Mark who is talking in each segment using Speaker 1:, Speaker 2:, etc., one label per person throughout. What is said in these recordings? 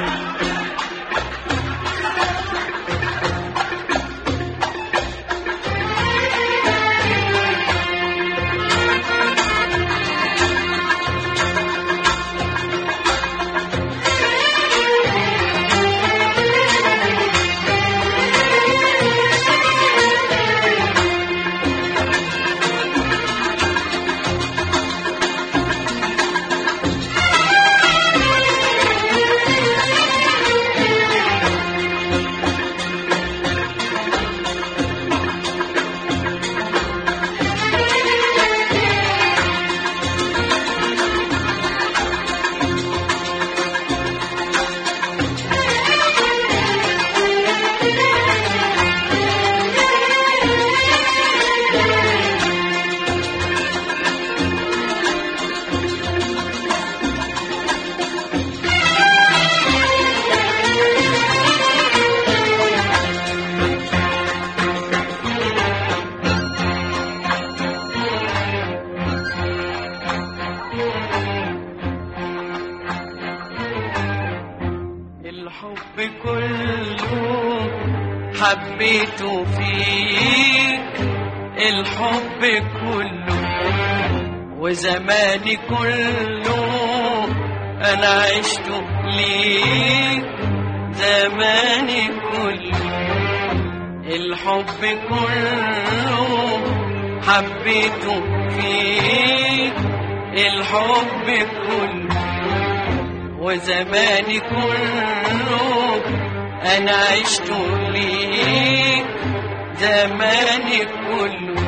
Speaker 1: الحب كله حبيته فيك الحب كله وزماني كله انا عشت ليك زماني كله الحب كله حبيته فيك الحب كله وزماني كله انا عشت ليك زماني كله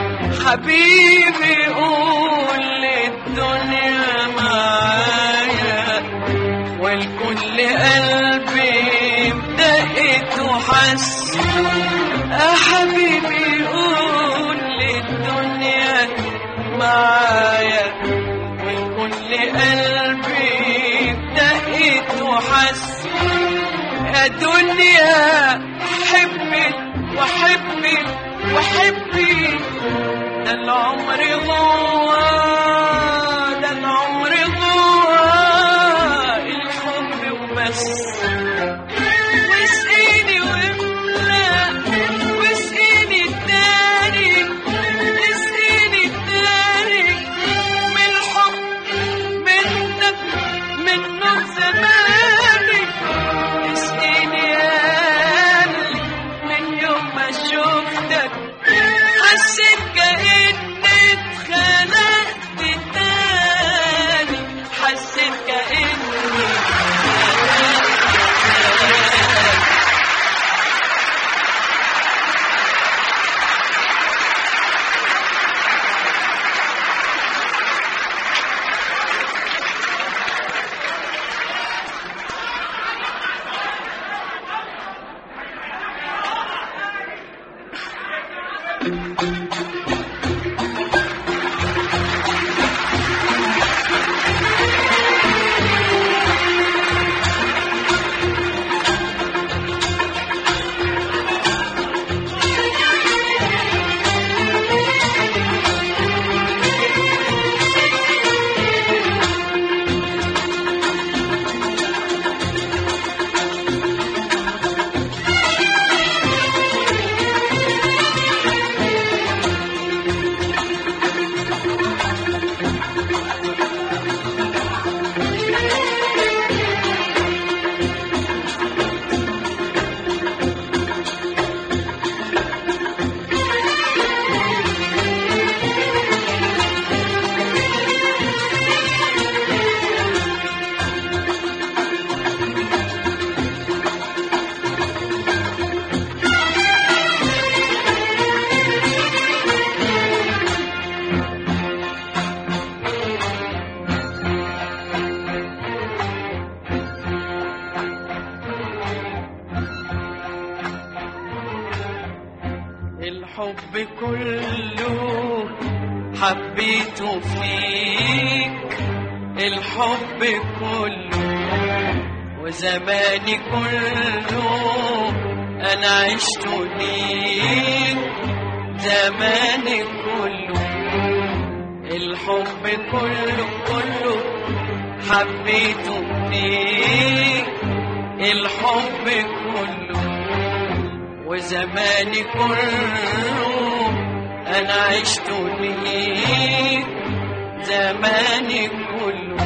Speaker 1: حبيبي قول للدنيا معايا والكل قلبي بدقت وحس يا حبيبي قول للدنيا معايا والكل قلبي بدقت وحس يا دنيا حبك وحبك وحبي ده العمر جوا ده العمر جوا الحب وبس واسقيني واملا واسقيني التاني اسقيني التاني من الحب منك من نور زماني اسقيني يا قلبي من يوم ما شفتك حسيت كأني اتخلقت تاني حسيت كأني الحب كله حبيته فيك الحب كله وزماني كله انا عشت ليك زماني كله الحب كله كله حبيته فيك الحب كله وزماني كله انا عشت ليك زماني كله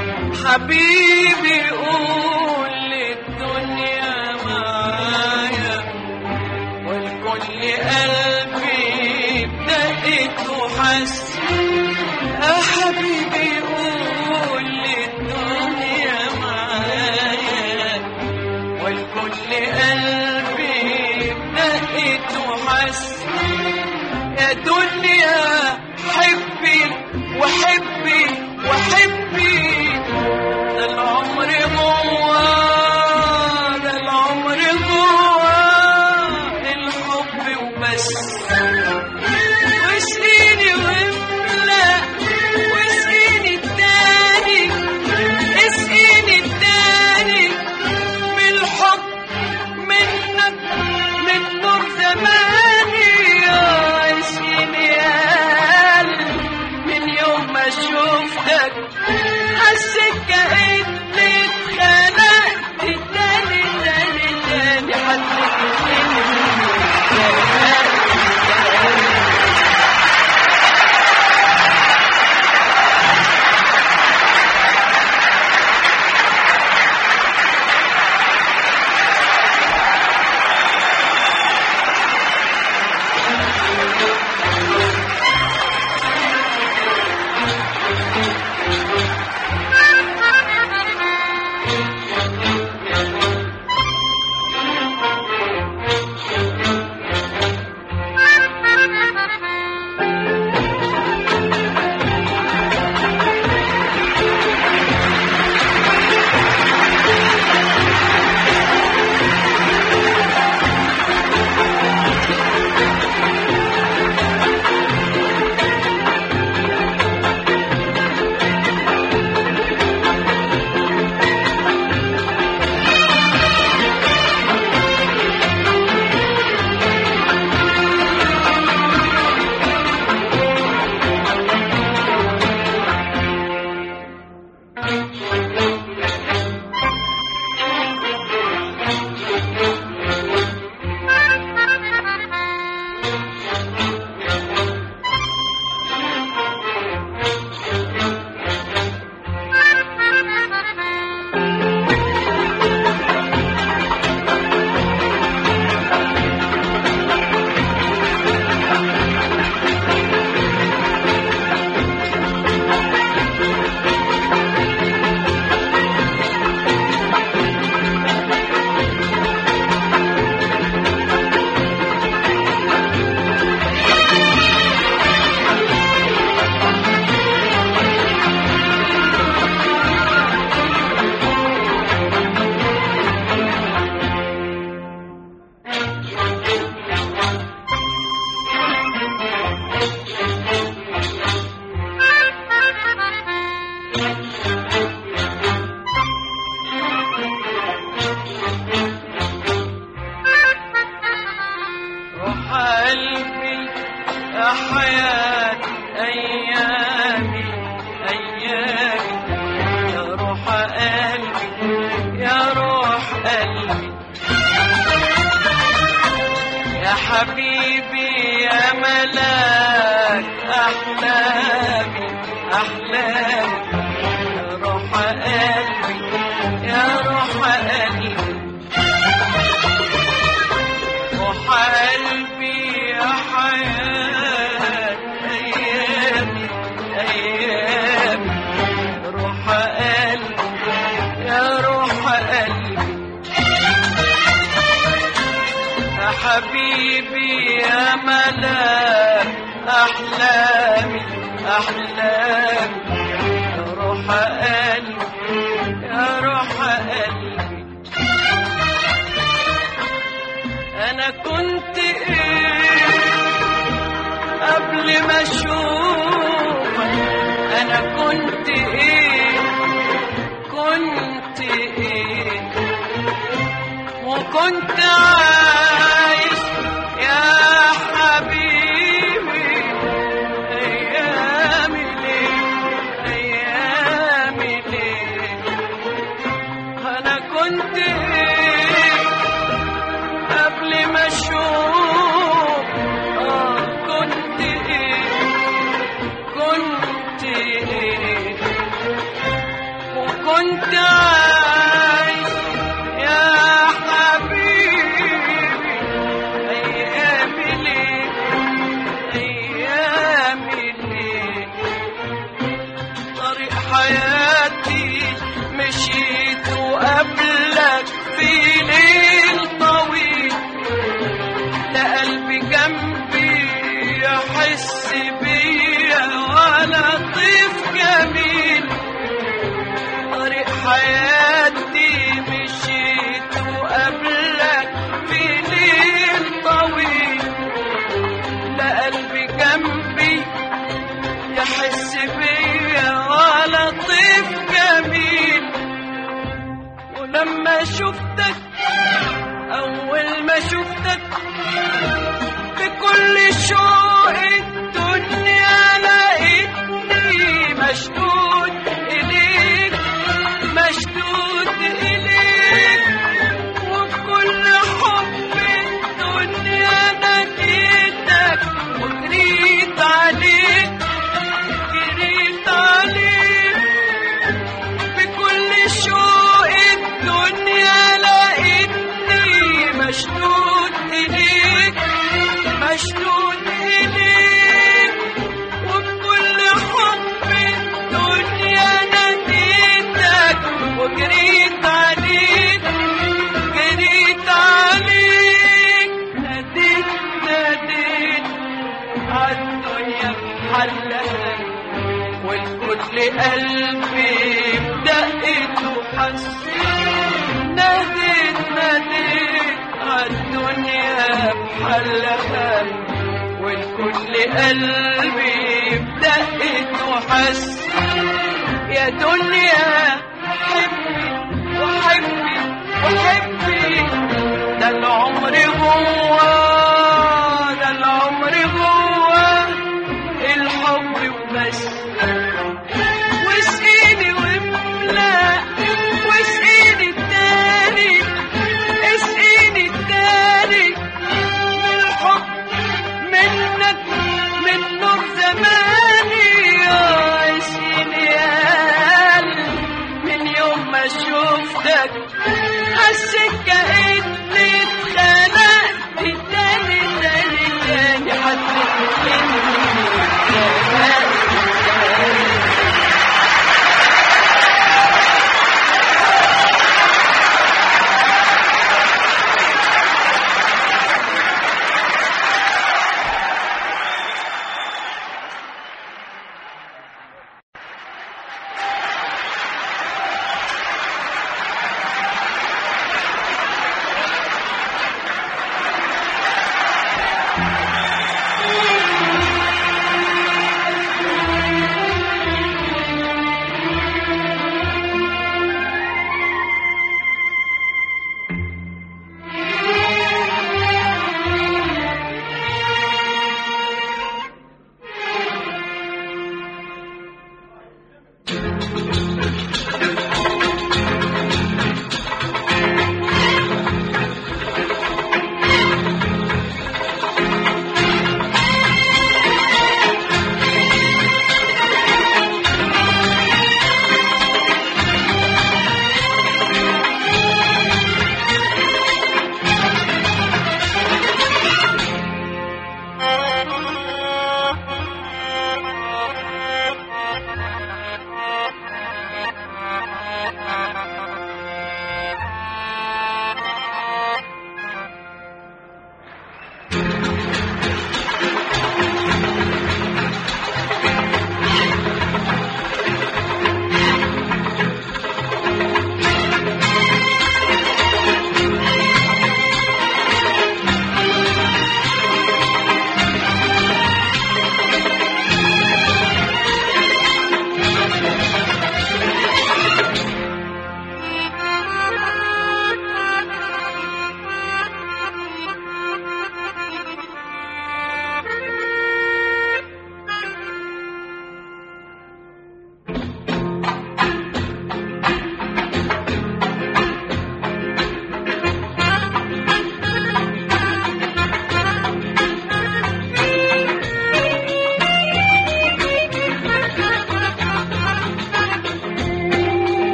Speaker 1: حبيبي قول للدنيا معايا والكل قلبي بدقت وحس يا حبيبي قول للدنيا معايا والكل قلبي بدقت وحس يا دنيا حبي وحبي وحبي ده العمر جوا ده العمر جوا الحب وبس واسقيني واملى واسقيني التاني اسقيني التاني بالحب منك من نور زماني يا اسقيني يا قلبي من يوم ما شفتك حسيت كأني اتخلقت تاني تاني تاني حسيت كأني روح قلبي يا حياة أيامي أيامي يا روح قلبي يا روح قلبي يا حبيبي يا ملاك أحلامي أحلامي يا روح قلبي يا روح قلبي روح قلبي يا حياة أيامي أيامي روح قلبي يا روح قلبي يا حبيبي يا ملاك أحلامي أحلامي يا روح قلبي يا روح قلبي انا كنت ايه قبل ما اشوفك انا كنت ايه كنت ايه وكنت عايش يا حبيبي ايامي ليه ايامي ليه انا كنت ايه لما شفتك أول ما شفتك بكل شوق الدنيا لقيتني مشدود إليك مشدود إليك وبكل حب الدنيا ناديتك وجريت عليك جريت عليك بكل شوق الدنيا لقيتني مشدود إليك مشدود إليك وبكل حب الدنيا ناديتك وجريت عليك جريت عليك ناديت ناديت عالدنيا بحلها والكل قلبي بدقته حس ناديت ناديت عالدنيا بحلها والكل قلبي بدقته حس يا دنيا حبي وحبي وحبي ده العمر جوا ده العمر جوا الحب وبس واسقيني واملا واسقيني التاني اسقيني التاني من الحب منك من نور زماني يا اسقيني يا قلبي من يوم ما شفتك حسيت كأني اتخنقت تاني تاني تاني حسيت كأني اتخنقت تاني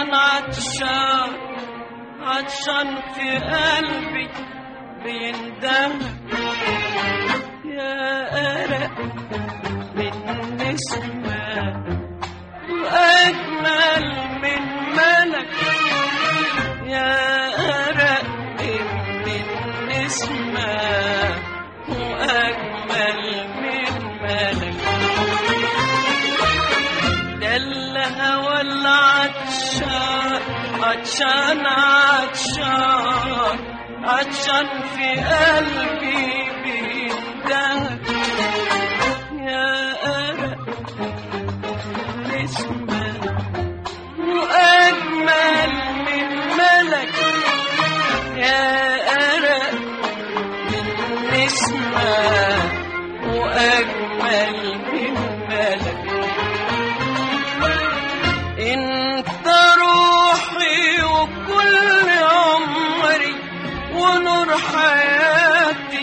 Speaker 1: عطشان عطشان عطشان في قلبي بيندهك يا أرق من نسمة وأجمل من ملك يا أرق من نسمة وأجمل من ملك ده الهوى العطشان عطشان عطشان عطشان في قلبي بيندهك يا أرق نسمة وأجمل من ملك يا أرق من نسمة وأجمل من ملك انت روحي وكل عمري ونور حياتي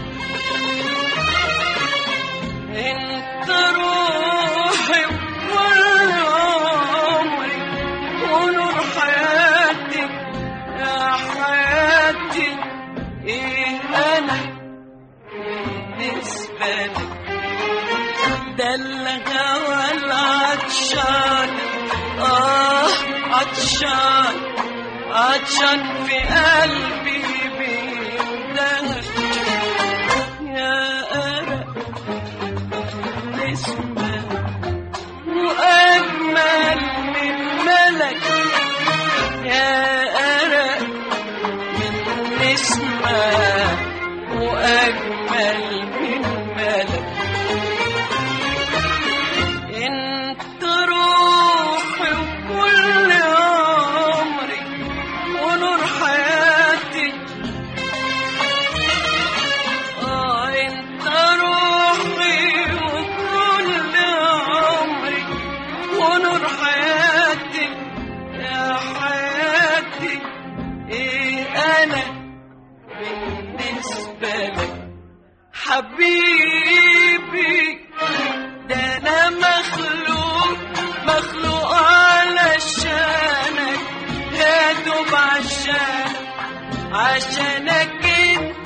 Speaker 1: انت روحي وكل عمري ونور حياتي يا حياتي ايه انا بالنسبة لك ده الهوى العطشان آه عطشان عطشان في قلبي بيندهك يا أرق نسمة وأجمل من ملك يا أرق من نسمة وأجمل من ملك انت روحي وكل عمري ونور حياتي اه انت روحي وكل عمري ونور حياتي يا حياتي ايه انا بالنسبة لك حبيبي ده انا مخلوق مخلوق علشانك يا دوب عشان عشانك انت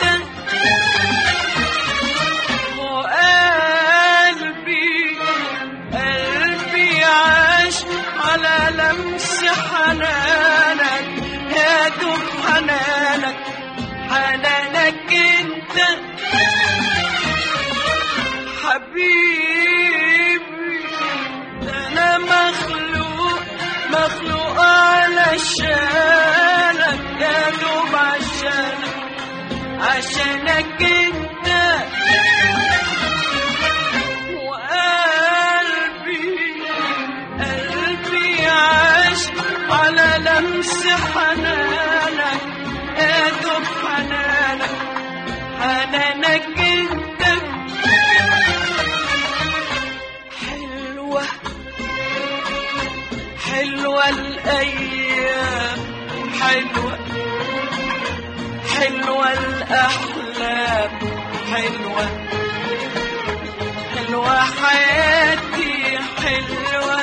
Speaker 1: وقلبي قلبي عاش على لمس حنانك يا دوب حنانك حنانك انت حبيبي ده انا مخلوق مخلوق علشانك يا دوب عشانك عشانك انت وقلبي قلبي عاش على لمس حنانك يا دوب حنانك حنانك انت حلوة حلوة الأيام حلوة حلوة الأحلام حلوة حلوة حياتي حلوة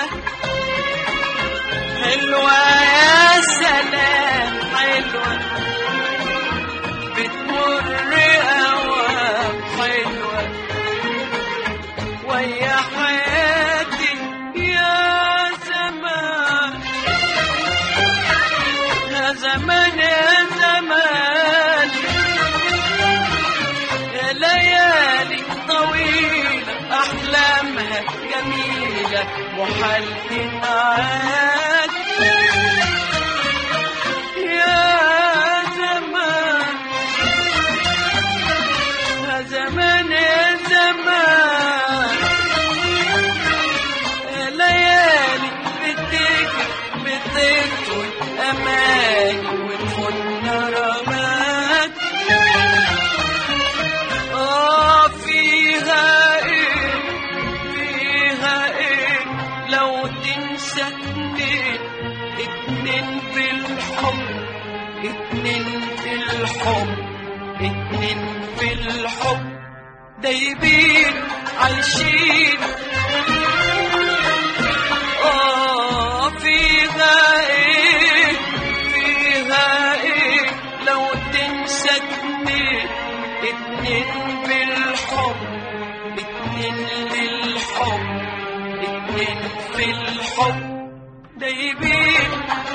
Speaker 1: حلوة يا سلام حلوة بتمر أوام حلوة ويا حياتي يا زمان يا زمان يا زمان يا ليالي طويلة أحلامها جميلة محال معاك يا زمان يا زمان يا زمان يا ليالي بتجري بتطول أماني وتفوتنا رماك آه فيها إيه فيها إيه لو تنسى اتنين اتنين بالحب اتنين بالحب اتنين بالحب دايبين عايشين آه فيها إيه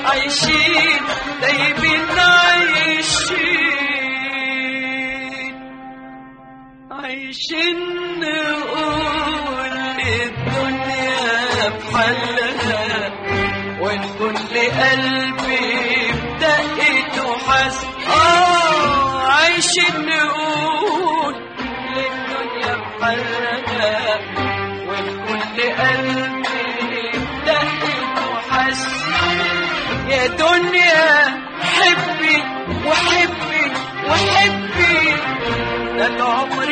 Speaker 1: عايشين دايبين عايشين عايشين نقول الدنيا بحلها وان كل قلبي بدقته حس اه عايشين نقول للدنيا بحلها وان كل قلبي بدقته حس يا دنيا حبي وحبي وحبي ده العمر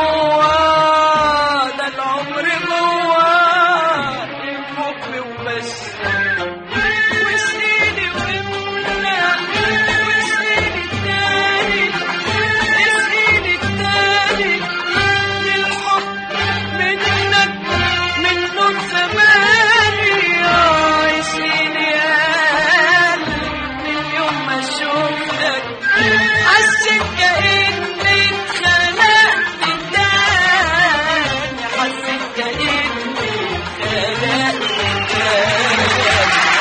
Speaker 1: جوا ده العمر جوا الحب وبس وسنيني وامنا وسنيني التاني سنيني التاني للحب منك من نور زماني يا سنيني يا قلبي من يوم ما شفتك حسيت كأني اتخلقت تاني حسيت كأني اتخلقت تاني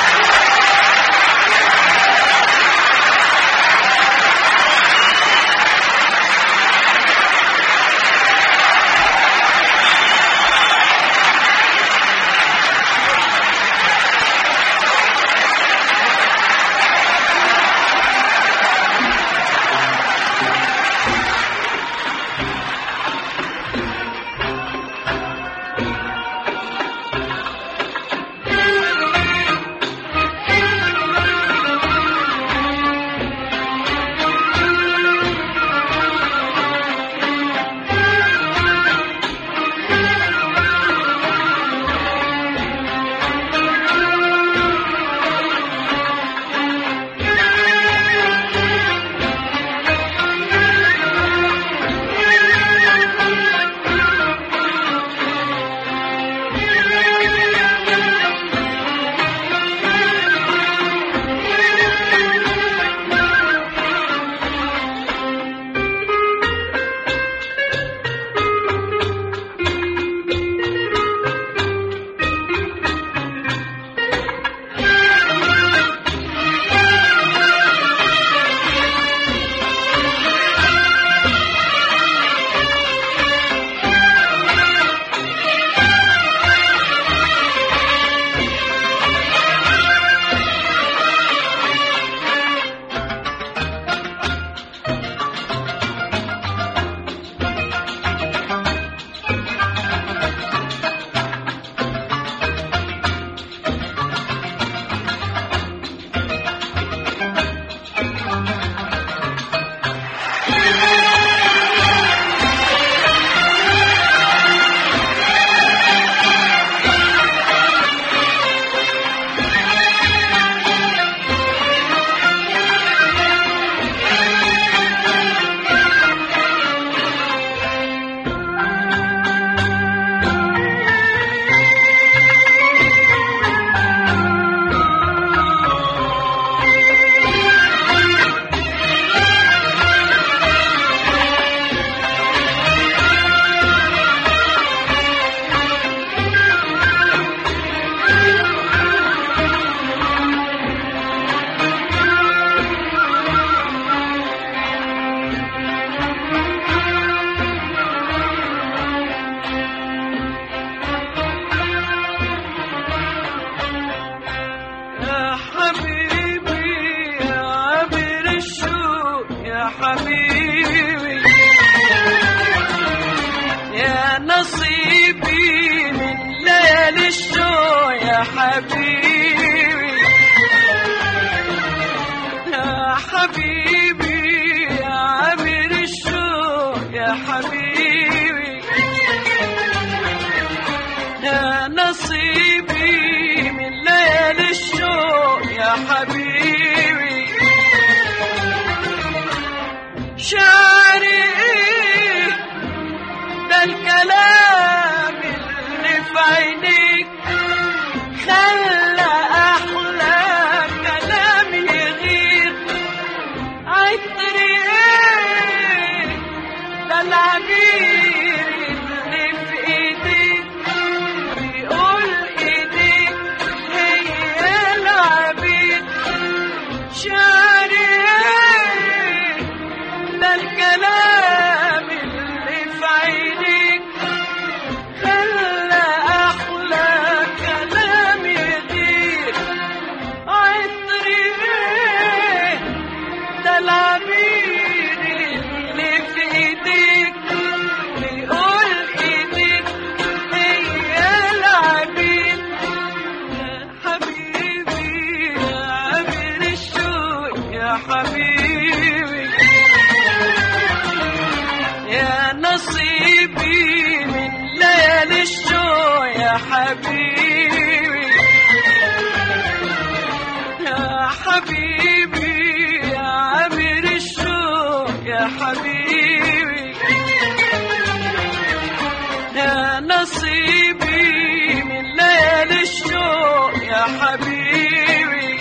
Speaker 1: يا حبيبي يا عبر الشوق يا حبيبي يا نصيبي من ليالي الشوق يا حبيبي يا حبيبي يا عبر الشوق يا حبيبي يا نصيبي من ليالي الشوق يا حبيبي شعري ايه ده الكلام اللي في عينيك خلى احلى كلام يغير شعري ده الكلام اللي في عينيك خلى أحلى كلام يغير عطري ده العبير اللي في ايديك بيقول ايديك هي العبير يا حبيبي يا عبير الشوق يا حبيبي يا نصيبي من ليالي الشوق يا حبيبي يا حبيبي يا عبير الشوق يا حبيبي يا نصيبي من ليالي الشوق يا حبيبي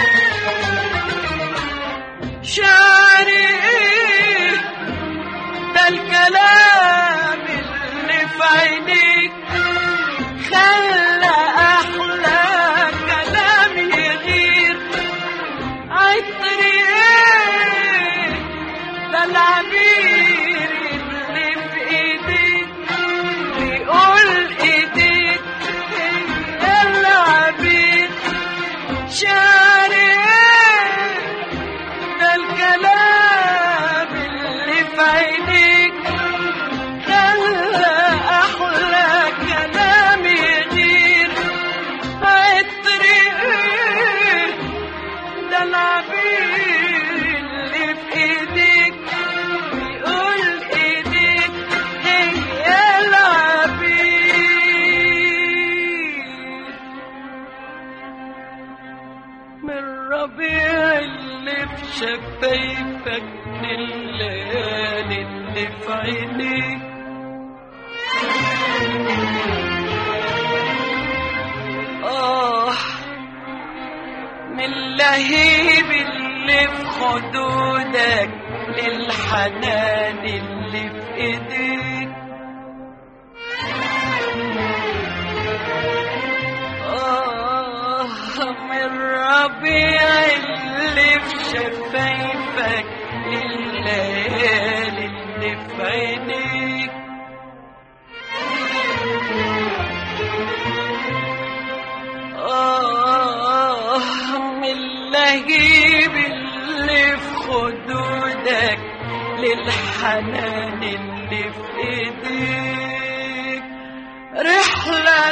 Speaker 1: شعري ايه ده الكلام اللي في عينيك خلى احلى كلام يغير عطري ايه ده العبير اللي في ايديك بيقول ايديك هي العبير شعري ايه ده الكلام اللي في عينيك خلى احلى كلام يغير عطري ايه ده العبير اللي في ايديك بيقول ايديك هي العبير من ربيع اللي في شفايفك لليالي اللي في عينيك آه من لهيب اللي في خدودك للحنان اللي في ايديك آه من ربيع اللي في شفايفك لليالي اللي في عينيك آه من لهيب اللي في خدودك للحنان اللي في ايديك رحلة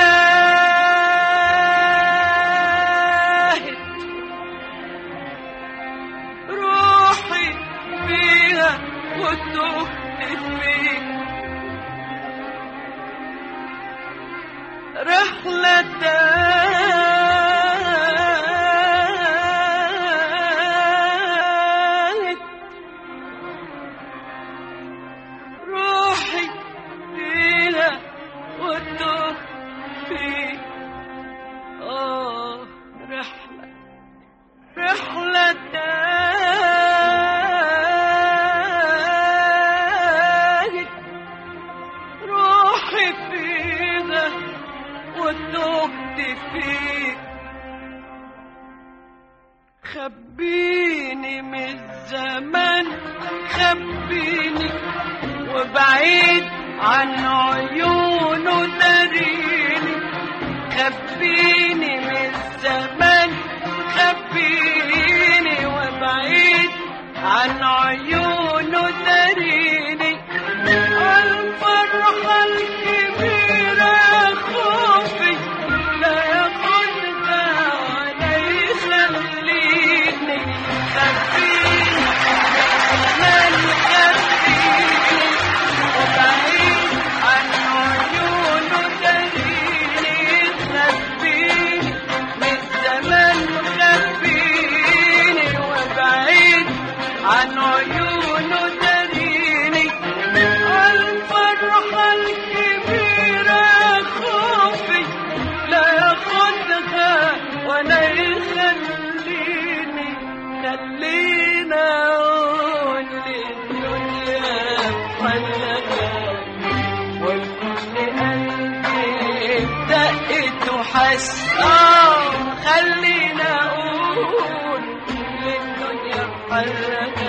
Speaker 1: تاهت روحي فيها وتهت فيك رحلة تاهت روحي فيها وتهت فيك آه رحلة رحلة تاهت روحي فيها وتهت فيك خبيني من الزمان خبيني وبعيد عن عيونه داريني خبيني من الزمان خبيني وبعيد عن عيونه داريني الفرحة الكبيرة خوفي لا ياخدها ولا يخليني خبيني من خبيني وبعيد عن عيونه داريني خبيني من زمان خبيني وبعيد عن عيونه داريني الفرحة الكبيرة خوفي لا ياخدها ولا يخليني خلينا اقول للدنيا بحلها والكل قلبي دقت وحس اه خلينا اقول حركت